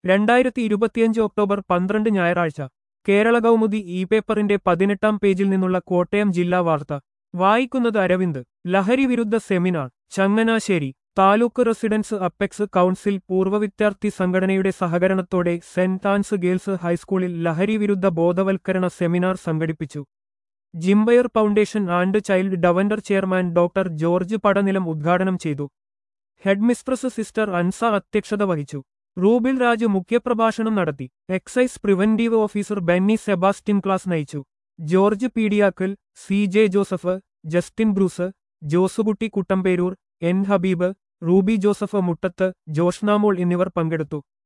രണ്ടായിരത്തി ഇരുപത്തിയഞ്ച് ഒക്ടോബർ പന്ത്രണ്ട് ഞായറാഴ്ച കേരള കൗമുദി ഇ പേപ്പറിന്റെ പതിനെട്ടാം പേജിൽ നിന്നുള്ള കോട്ടയം ജില്ലാ വാർത്ത വായിക്കുന്നത് അരവിന്ദ് ലഹരി വിരുദ്ധ seminar Changanassery taluk residents apex council പൂർവ്വ വിദ്യാർത്ഥി സംഘടനയുടെ സഹകരണത്തോടെ സെന്റ് ആൻസ് ഗേൾസ് ഹൈസ്കൂളിൽ ലഹരി വിരുദ്ധ ബോധവൽക്കരണ സെമിനാർ സംഘടിപ്പിച്ചു ജിംബയർ ഫൗണ്ടേഷൻ ആൻഡ് ചൈൽഡ് ഡവൻഡർ ചെയർമാൻ ഡോക്ടർ ജോർജ് പടനിലം ഉദ്ഘാടനം ചെയ്തു ഹെഡ്മിസ്ട്രസ് സിസ്റ്റർ അൻസ അധ്യക്ഷത വഹിച്ചു റൂബിൽ രാജ് മുഖ്യപ്രഭാഷണം നടത്തി excise preventive officer Benny Sebastian class നയിച്ചു George Peediyakkal C J Joseph Justin Bruce Josukutty Kuttamperoor N Habeeb Ruby Joseph Muttath Joshnamol എന്നിവർ പങ്കെടുത്തു